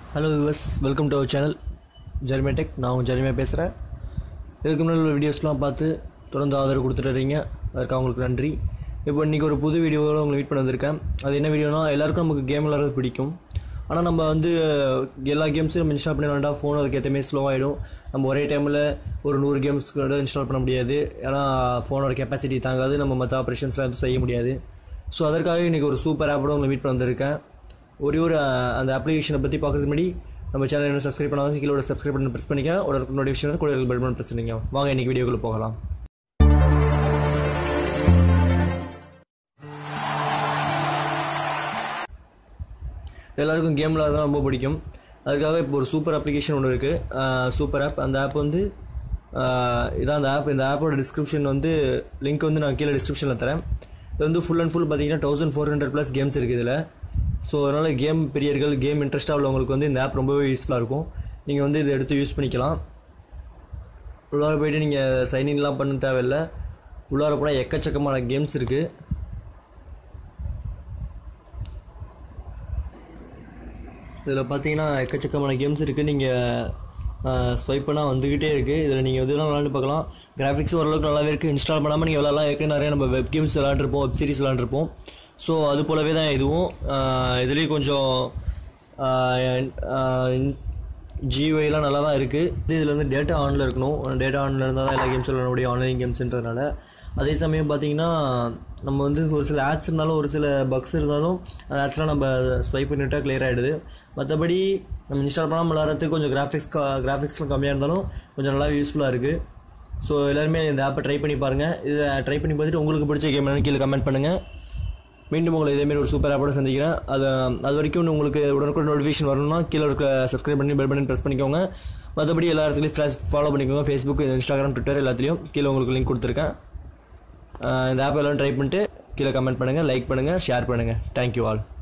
hello யூஎஸ் welcome to our channel Jermy tech நான் உங்கள் ஜெர்மே பேசுகிறேன் இதுக்கு முன்னாடி உள்ள வீடியோஸ்லாம் பார்த்து தொடர்ந்து ஆதரவு கொடுத்துட்டு வரீங்க அதுக்கு அவங்களுக்கு நன்றி இப்போ இன்றைக்கி ஒரு புது வீடியோவில் உங்களை மீட் பண்ண வந்திருக்கேன் அது என்ன வீடியோனா எல்லாருக்கும் நமக்கு கேம் விளாட்றது பிடிக்கும் ஆனால் நம்ம வந்து எல்லா கேம்ஸும் நம்ம இன்ஸ்டால் பண்ணி வேண்டாம் ஃபோன் அதுக்கேற்ற மாதிரி ஸ்லோ ஆகிடும் நம்ம ஒரே டைமில் ஒரு நூறு கேம்ஸ் கூட இன்ஸ்டால் பண்ண முடியாது ஏன்னா ஃபோனோட கெப்பாசிட்டி தாங்காது நம்ம மற்ற ஆப்ரேஷன்ஸ்லாம் எதுவும் செய்ய முடியாது ஸோ அதற்காக இன்றைக்கி ஒரு சூப்பர் ஆப்போட உங்களை மீட் பண்ண வந்திருக்கேன் ஒரே ஒரு அஹ், அந்த அப்ளிகேஷனை பற்றி பார்க்கறதுக்கு முன்னாடி நம்ம சேனல் என்ன சப்ஸ்கிரைப் பண்ணாலும் கீழே சப்ஸ்கிரைப் பண்ணி ப்ரெஸ் பண்ணிக்க ஒரு நோட்டிஃபிகேஷன் கூட பெல் பண்ணி ப்ரெஸ் பண்ணிக்க வாங்க இன்றைக்கி வீடியோக்குள்ளே போகலாம் எல்லாருக்கும் கேம் விளாட்றது ரொம்ப பிடிக்கும் அதுக்காக இப்போ ஒரு சூப்பர் அப்ளிகேஷன் ஒன்று இருக்குது சூப்பர் ஆப் அந்த ஆப் வந்து அஹ், இதான் அந்த ஆப் இந்த ஆப்போட டிஸ்கிரிப்ஷன் வந்து லிங்க் வந்து நான் கீழே டிஸ்கிரிப்ஷனில் தரேன் இது வந்து ஃபுல் அண்ட் ஃபுல் பார்த்தீங்கன்னா thousand four hundred plus games இருக்குது இதில் ஸோ அதனால் கேம் பிரியர்கள் கேம் இன்ட்ரெஸ்ட்டாக உள்ளவங்களுக்கு வந்து இந்த ஆப் ரொம்பவே யூஸ்ஃபுல்லாக இருக்கும் நீங்கள் வந்து இதை எடுத்து யூஸ் பண்ணிக்கலாம் உள்ளார போயிட்டு நீங்கள் சைன்இன்லாம் பண்ண தேவையில்லை உள்ளார போனால் எக்கச்சக்கமான கேம்ஸ் இருக்குது இதில் பார்த்தீங்கன்னா எக்கச்சக்கமான கேம்ஸ் இருக்குது நீங்கள் ஸ்வைப் பண்ணால் வந்துக்கிட்டே இருக்குது இதில் நீங்கள் எதுலாம் விளாண்டு பார்க்கலாம் கிராஃபிக்ஸ் ஓரளவுக்கு நல்லாவே இருக்குது இன்ஸ்டால் பண்ணாமல் நீங்கள் விளாட்லாம் ஏற்கனவே நிறைய நம்ம வெப் கேம்ஸ் விளாண்டுருப்போம் வெப் சீரிஸ் விளாண்டுருப்போம் ஸோ அது போலவே தான் இதுவும் ஆஹ் இதுலேயும் கொஞ்சம் ஜிஒய்லாம் நல்லா தான் இருக்குது இது இதில் வந்து டேட்டா ஆனில் இருக்கணும் டேட்டா ஆனில் இருந்தால் தான் எல்லா கேம்ஸ் விளாட முடியும் ஆன்லைன் கேம்ஸ்ன்றதுனால அதே சமயம் பார்த்தீங்கன்னா நம்ம வந்து ஒரு சில ஆட்ஸ் இருந்தாலும் ஒரு சில பக்ஸ் இருந்தாலும் அந்த ஆட்ஸ்லாம் நம்ம ஸ்வைப் பண்ணிவிட்டால் clear ஆகிடுது மற்றபடி நம்ம இன்ஸ்டால் பண்ணாமல் விளாட்றதுக்கு கொஞ்சம் கிராஃபிக்ஸ் கிராஃபிக்ஸ்லாம் கம்மியாக இருந்தாலும் கொஞ்சம் நல்லா யூஸ்ஃபுல்லாக இருக்குது ஸோ எல்லாருமே இந்த ஆப்பை ட்ரை பண்ணி பாருங்கள் இதை ட்ரை பண்ணி பார்த்துட்டு உங்களுக்கு பிடிச்ச கேம் என்னன்னு கீழே கமெண்ட் பண்ணுங்கள் மீண்டும் உங்களை இதேமாரி ஒரு சூப்பர் ஆப்போட சந்திக்கிறேன் அது அது வரைக்கும் உங்களுக்கு உடனுக்குடன் நோட்டிஃபிகேஷன் வரணும்னா கீழே இருக்க சப்ஸ்கிரைப் பண்ணி பெல் பட்டன் ப்ரெஸ் பண்ணிக்கோங்க மற்றபடி எல்லா இடத்துலையும் ஃப்ரெஷ் ஃபாலோ பண்ணிக்கோங்க ஃபேஸ்புக் இன்ஸ்டாகிராம் ட்விட்டர் எல்லாத்துலேயும் கீழே உங்களுக்கு லிங்க் கொடுத்துருக்கேன் அஹ் இந்த ஆப் எல்லாம் ட்ரை பண்ணிட்டு கீழே கமெண்ட் பண்ணுங்கள் லைக் பண்ணுங்கள் ஷேர் பண்ணுங்கள் தேங்க்யூ ஆல்